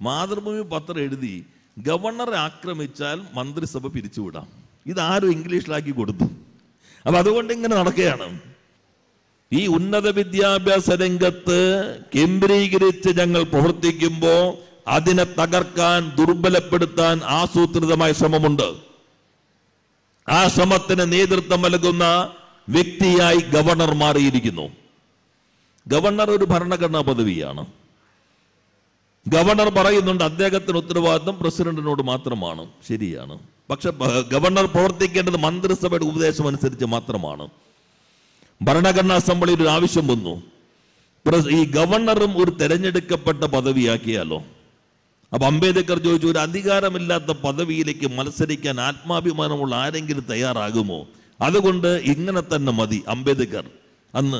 മാതൃഭൂമി പത്രം എഴുതി ഗവർണറെ ആക്രമിച്ചാൽ മന്ത്രിസഭ പിരിച്ചുവിടാം ഇതാരും ഇംഗ്ലീഷിലാക്കി കൊടുത്തു അപ്പൊ അതുകൊണ്ട് ഇങ്ങനെ നടക്കുകയാണ് ഈ ഉന്നത വിദ്യാഭ്യാസ രംഗത്ത് കേന്ദ്രീകരിച്ച് ഞങ്ങൾ പ്രവർത്തിക്കുമ്പോൾ അതിനെ തകർക്കാൻ ദുർബലപ്പെടുത്താൻ ആസൂത്രിതമായ ശ്രമമുണ്ട് ആ ശ്രമത്തിന് നേതൃത്വം നൽകുന്ന വ്യക്തിയായി ഗവർണർ മാറിയിരിക്കുന്നു ഗവർണർ ഒരു ഭരണഘടനാ പദവിയാണ് ഗവർണർ പറയുന്നുണ്ട് അദ്ദേഹത്തിന് ഉത്തരവാദിത്വം പ്രസിഡന്റിനോട് മാത്രമാണ് ശരിയാണ് പക്ഷെ ബ- ഗവർണർ പ്രവർത്തിക്കേണ്ടത് മന്ത്രിസഭയുടെ ഉപദേശം അനുസരിച്ച് മാത്രമാണ് ഭരണഘടനാ അസംബ്ലിയിൽ ഒരു ആവശ്യം വന്നു പ്രസ്- ഈ ഗവർണറും ഒരു തെരഞ്ഞെടുക്കപ്പെട്ട പദവിയാക്കിയാലോ അപ്പൊ അംബേദ്കർ ചോദിച്ചു ഒരു അധികാരമില്ലാത്ത പദവിയിലേക്ക് മത്സരിക്കാൻ ആത്മാഭിമാനമുള്ള ആരെങ്കിലും തയ്യാറാകുമോ അതുകൊണ്ട് ഇങ്ങനെ തന്നെ മതി അംബേദ്കർ അന്ന്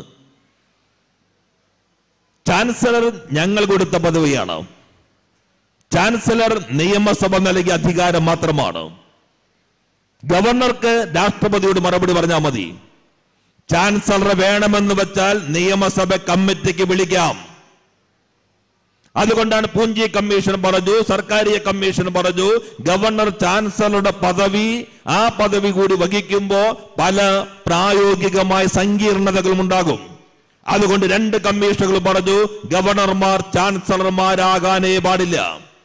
ചാൻസലർ ഞങ്ങൾ കൊടുത്ത പദവിയാണ് ചാൻസലർ നിയമസഭ നൽകിയ അധികാരം മാത്രമാണ് ഗവർണർക്ക് രാഷ്ട്രപതിയോട് മറുപടി പറഞ്ഞാൽ മതി ചാൻസലർ വേണമെന്ന് വെച്ചാൽ നിയമസഭ കമ്മിറ്റിക്ക് വിളിക്കാം അതുകൊണ്ടാണ് പൂഞ്ചി കമ്മീഷൻ പറഞ്ഞു സർക്കാരിയ കമ്മീഷൻ പറഞ്ഞു ഗവർണർ ചാൻസലറുടെ പദവി ആ പദവി കൂടി വഹിക്കുമ്പോൾ പല പ്രായോഗികമായ സങ്കീർണതകളും ഉണ്ടാകും അതുകൊണ്ട് രണ്ട് കമ്മീഷനുകൾ പറഞ്ഞു ഗവർണർമാർ ചാൻസലർമാരാകാനേ പാടില്ല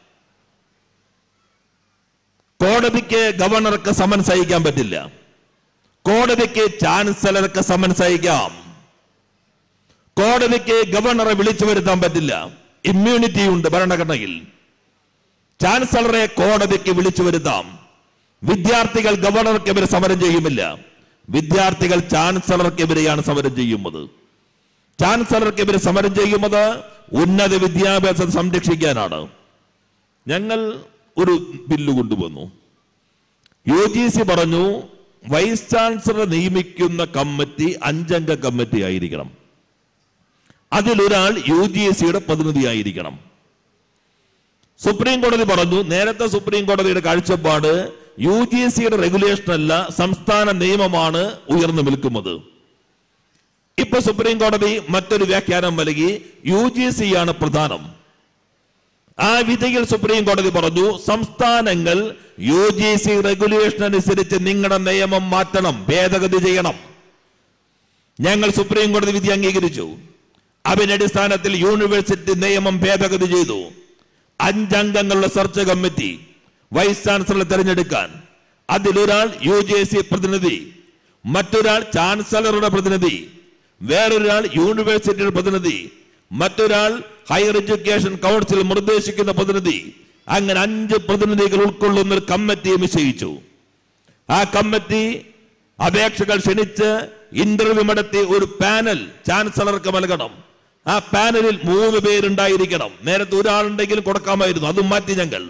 കോടതിക്ക് ഗവർണർക്ക് സമൻസ് അയക്കാൻ പറ്റില്ല കോടതിക്ക് ചാൻസലർക്ക് സമൻസ് അയക്കാം കോടതിക്ക് ഗവർണറെ വിളിച്ചു വരുത്താൻ പറ്റില്ല ഇമ്മ്യൂണിറ്റി ഉണ്ട് ഭരണഘടനയിൽ ചാൻസലറെ കോടതിക്ക് വിളിച്ചു വരുത്താം വിദ്യാർത്ഥികൾ ഗവർണർക്കെതിരെ സമരം ചെയ്യുമില്ല വിദ്യാർത്ഥികൾ ചാൻസലർക്കെതിരെയാണ് സമരം ചെയ്യുന്നത് ചാൻസലർക്കെതിരെ സമരം ചെയ്യുന്നത് ഉന്നത വിദ്യാഭ്യാസം സംരക്ഷിക്കാനാണ് ഞങ്ങൾ ഒരു ബില്ല് കൊണ്ടുവന്നു യു ജി സി പറഞ്ഞു വൈസ് ചാൻസലർ നിയമിക്കുന്ന കമ്മിറ്റി അഞ്ചംഗ കമ്മിറ്റി ആയിരിക്കണം അതിലൊരാൾ യു ജി എസ് സിയുടെ പ്രതിനിധിയായിരിക്കണം സുപ്രീം കോടതി പറഞ്ഞു നേരത്തെ സുപ്രീം കോടതിയുടെ കാഴ്ചപ്പാട് യു ജി എസ് സിയുടെ റെഗുലേഷൻ അല്ല സംസ്ഥാന നിയമമാണ് ഉയർന്നു നിൽക്കുന്നത് ഇപ്പൊ സുപ്രീം കോടതി മറ്റൊരു വ്യാഖ്യാനം നൽകി യു ജി സി ആണ് പ്രധാനം ആ വിധിയിൽ സുപ്രീം കോടതി പറഞ്ഞു സംസ്ഥാനങ്ങൾ യു ജി സി റെഗുലേഷൻ അനുസരിച്ച് നിങ്ങളുടെ നിയമം മാറ്റണം ഭേദഗതി ചെയ്യണം ഞങ്ങൾ സുപ്രീം കോടതി വിധി അംഗീകരിച്ചു അതിന്റെ അടിസ്ഥാനത്തിൽ യൂണിവേഴ്സിറ്റി നിയമം ഭേദഗതി ചെയ്തു അഞ്ചംഗങ്ങളുടെ സെർച്ച് കമ്മിറ്റി വൈസ് ചാൻസലർ തിരഞ്ഞെടുക്കാൻ അതിലൊരാൾ യു ജെ സി പ്രതിനിധി മറ്റൊരാൾ ചാൻസലറുടെ പ്രതിനിധി വേറൊരാൾ യൂണിവേഴ്സിറ്റിയുടെ പ്രതിനിധി മറ്റൊരാൾ ഹയർ എഡ്യൂക്കേഷൻ കൗൺസിൽ നിർദ്ദേശിക്കുന്ന പ്രതിനിധി അങ്ങനെ അഞ്ച് പ്രതിനിധികൾ ഉൾക്കൊള്ളുന്ന ഒരു കമ്മിറ്റിയെ നിശ്ചയിച്ചു ആ കമ്മിറ്റി അപേക്ഷകൾ ക്ഷണിച്ച് ഇന്റർവ്യൂ നടത്തി ഒരു പാനൽ ചാൻസലർക്ക് നൽകണം ആ പാനലിൽ മൂന്ന് പേരുണ്ടായിരിക്കണം നേരത്തെ ഒരാളുണ്ടെങ്കിലും കൊടുക്കാമായിരുന്നു അതും മാറ്റി ഞങ്ങൾ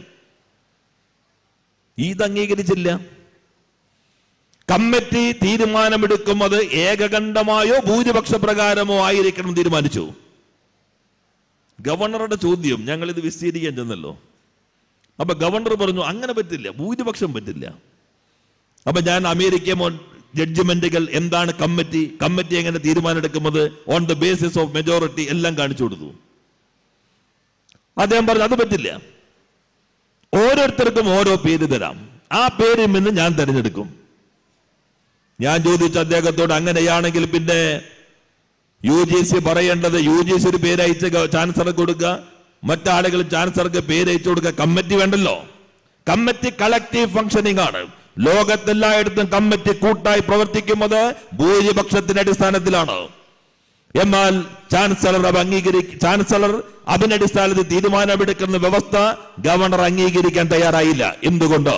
ഇത് അംഗീകരിച്ചില്ല കമ്മിറ്റി തീരുമാനമെടുക്കുന്നത് ഏകകണ്ഠമായോ ഭൂരിപക്ഷ പ്രകാരമോ ആയിരിക്കണം എന്ന് തീരുമാനിച്ചു ഗവർണറുടെ ചോദ്യം ഞങ്ങൾ ഇത് വിശദീകരിക്കാൻ ചെന്നല്ലോ അപ്പൊ ഗവർണർ പറഞ്ഞു അങ്ങനെ പറ്റില്ല ഭൂരിപക്ഷം പറ്റില്ല അപ്പൊ ഞാൻ അമേരിക്ക മോൻ ജഡ്ജ്മെന്റുകൾ എന്താണ് കമ്മിറ്റി കമ്മിറ്റി എങ്ങനെ തീരുമാനമെടുക്കുന്നത് on the basis of majority എല്ലാം കാണിച്ചു കൊടുത്തു അദ്ദേഹം പറഞ്ഞു അത് പറ്റില്ല ഓരോരുത്തർക്കും ഓരോ പേര് തരാം ആ പേരിൽ നിന്ന് ഞാൻ തിരഞ്ഞെടുക്കും ഞാൻ ചോദിച്ചു അദ്ദേഹത്തോട് അങ്ങനെയാണെങ്കിൽ പിന്നെ യു ജി സി പറയേണ്ടത് യു ജി സി ഒരു പേര് അയച്ച് ഗ- ചാൻസലർക്ക് കൊടുക്കുക മറ്റാളുകൾ ചാൻസലർക്ക് പേര് അയച്ചു കൊടുക്കുക കമ്മിറ്റി വേണ്ടല്ലോ കമ്മിറ്റി കളക്റ്റീവ് ഫംഗ്ഷനിങ് ആണ് ലോകത്തെല്ലായിടത്തും കമ്മിറ്റി കൂട്ടായി പ്രവർത്തിക്കുന്നത് ഭൂരിപക്ഷത്തിന്റെ അടിസ്ഥാനത്തിലാണ് എന്നാൽ ചാൻസലർ അത് അംഗീകരി ചാൻസലർ അതിനടിസ്ഥാനത്തിൽ തീരുമാനമെടുക്കുന്ന വ്യവസ്ഥ ഗവർണർ അംഗീകരിക്കാൻ തയ്യാറായില്ല എന്തുകൊണ്ട്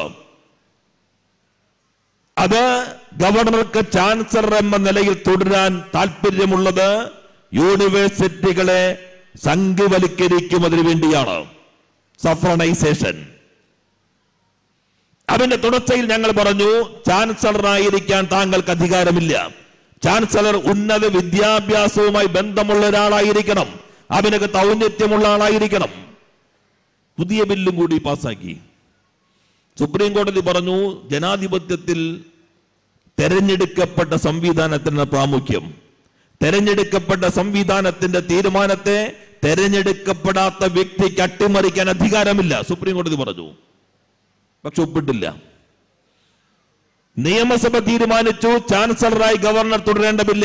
അത് ഗവർണർക്ക് ചാൻസലർ എന്ന നിലയിൽ തുടരാൻ താല്പര്യമുള്ളത് യൂണിവേഴ്സിറ്റികളെ സംഘവൽക്കരിക്കുന്നതിന് വേണ്ടിയാണ് സഫ്രണൈസേഷൻ അതിന്റെ തുടർച്ചയിൽ ഞങ്ങൾ പറഞ്ഞു ചാൻസലറായിരിക്കാൻ താങ്കൾക്ക് അധികാരമില്ല ചാൻസലർ ഉന്നത വിദ്യാഭ്യാസവുമായി ബന്ധമുള്ള ഒരാളായിരിക്കണം അതിനകത്ത് ഔന്നത്യമുള്ള ആളായിരിക്കണം പുതിയ ബില്ലും കൂടി പാസാക്കി സുപ്രീം കോടതി പറഞ്ഞു ജനാധിപത്യത്തിൽ തെരഞ്ഞെടുക്കപ്പെട്ട സംവിധാനത്തിന് പ്രാമുഖ്യം തെരഞ്ഞെടുക്കപ്പെട്ട സംവിധാനത്തിന്റെ തീരുമാനത്തെ തെരഞ്ഞെടുക്കപ്പെടാത്ത വ്യക്തിക്ക് അട്ടിമറിക്കാൻ അധികാരമില്ല സുപ്രീം കോടതി പറഞ്ഞു പക്ഷെ ഒപ്പിട്ടില്ല നിയമസഭ തീരുമാനിച്ചു ചാൻസലറായി ഗവർണർ തുടരേണ്ടതില്ല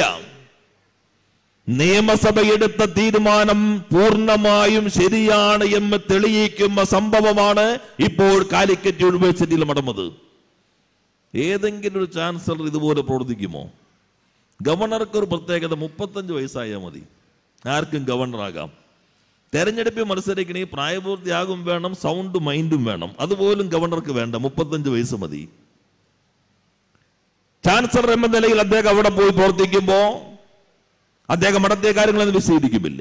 നിയമസഭ എടുത്ത തീരുമാനം പൂർണ്ണമായും ശരിയാണ് എന്ന് തെളിയിക്കുന്ന സംഭവമാണ് ഇപ്പോൾ കാലിക്കറ്റ് യൂണിവേഴ്സിറ്റിയിൽ നടന്നത് ഏതെങ്കിലും ഒരു ചാൻസലർ ഇതുപോലെ പ്രവർത്തിക്കുമോ ഗവർണർക്ക് ഒരു പ്രത്യേകത മുപ്പത്തഞ്ച് വയസ്സായാൽ മതി ആർക്കും ഗവർണറാകാം തെരഞ്ഞെടുപ്പിൽ മത്സരിക്കണമെങ്കിൽ പ്രായപൂർത്തിയാകും വേണം സൗണ്ട് മൈൻഡും വേണം അതുപോലും ഗവർണർക്ക് വേണ്ട മുപ്പത്തഞ്ച് വയസ്സ് മതി ചാൻസലർ എന്ന നിലയിൽ അദ്ദേഹം അവിടെ പോയി പ്രവർത്തിക്കുമ്പോ അദ്ദേഹം നടത്തിയ കാര്യങ്ങളൊന്നും വിശദീകരിക്കുമില്ല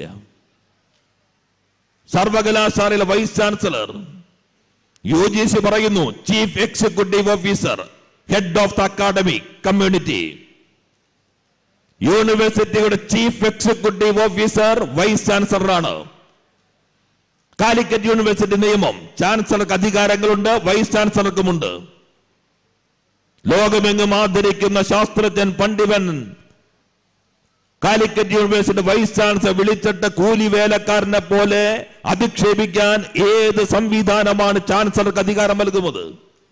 സർവകലാശാലയിലെ vice chancellor U G C പറയുന്നു chief executive officer head of the academic community യൂണിവേഴ്സിറ്റിയുടെ ചീഫ് എക്സിക്യൂട്ടീവ് ഓഫീസർ വൈസ് ചാൻസലറാണ് കാലിക്കറ്റ് യൂണിവേഴ്സിറ്റി നിയമം ചാൻസലർക്ക് അധികാരങ്ങളുണ്ട് വൈസ് ചാൻസലർക്കുമുണ്ട് ലോകമെങ്ങും ആദരിക്കുന്ന ശാസ്ത്രജ്ഞൻ പണ്ഡിതൻ കാലിക്കറ്റ് യൂണിവേഴ്സിറ്റി വൈസ് ചാൻസലർ വിളിച്ചിട്ട് കൂലി വേലക്കാരനെ പോലെ അധിക്ഷേപിക്കാൻ ഏത് സംവിധാനമാണ് ചാൻസലർക്ക് അധികാരം നൽകുന്നത്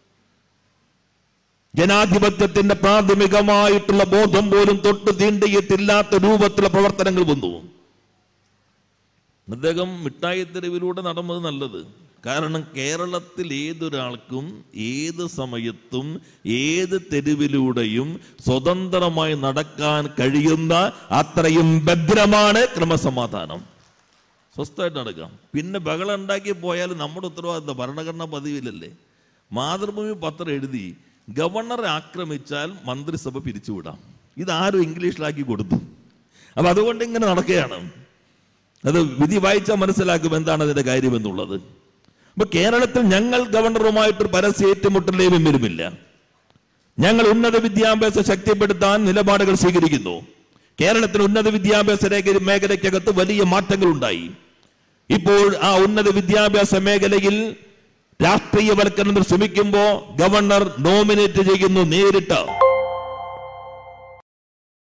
ജനാധിപത്യത്തിന്റെ പ്രാഥമികമായിട്ടുള്ള ബോധം പോലും തൊട്ട് തീണ്ടിയിട്ടില്ലാത്ത രൂപത്തിലുള്ള പ്രവർത്തനങ്ങൾ വന്നു അദ്ദേഹം മിഠായി തെരുവിലൂടെ നടന്നത് നല്ലത് കാരണം കേരളത്തിൽ ഏതൊരാൾക്കും ഏത് സമയത്തും ഏത് തെരുവിലൂടെയും സ്വതന്ത്രമായി നടക്കാൻ കഴിയുന്ന അത്രയും ഭദ്രമാണ് ക്രമസമാധാനം സ്വസ്ഥമായിട്ട് നടക്കാം പിന്നെ ബഹളം ഉണ്ടാക്കി പോയാൽ നമ്മുടെ ഉത്തരവാദിത്തം ഭരണഘടനാ പതിവിലല്ലേ മാതൃഭൂമി പത്രം എഴുതി ഗവർണറെ ആക്രമിച്ചാൽ മന്ത്രിസഭ പിരിച്ചുവിടാം ഇതാരും ഇംഗ്ലീഷിലാക്കി കൊടുത്തു അപ്പൊ അതുകൊണ്ട് ഇങ്ങനെ നടക്കുകയാണ് അത് വിധി വായിച്ചാൽ മനസ്സിലാക്കും എന്താണ് അതിന്റെ കാര്യം എന്നുള്ളത് അപ്പൊ കേരളത്തിൽ ഞങ്ങൾ ഗവർണറുമായിട്ടൊരു പരസ്യ ഏറ്റുമുട്ടലേലും വരുമില്ല ഞങ്ങൾ ഉന്നത വിദ്യാഭ്യാസം ശക്തിപ്പെടുത്താൻ നിലപാടുകൾ സ്വീകരിക്കുന്നു കേരളത്തിൽ ഉന്നത വിദ്യാഭ്യാസ രേഖ മേഖലയ്ക്കകത്ത് വലിയ മാറ്റങ്ങൾ ഉണ്ടായി ഇപ്പോൾ ആ ഉന്നത വിദ്യാഭ്യാസ മേഖലയിൽ രാഷ്ട്രീയവൽക്കരണം ശ്രമിക്കുമ്പോൾ ഗവർണർ നോമിനേറ്റ് ചെയ്യുന്നു നേരിട്ട്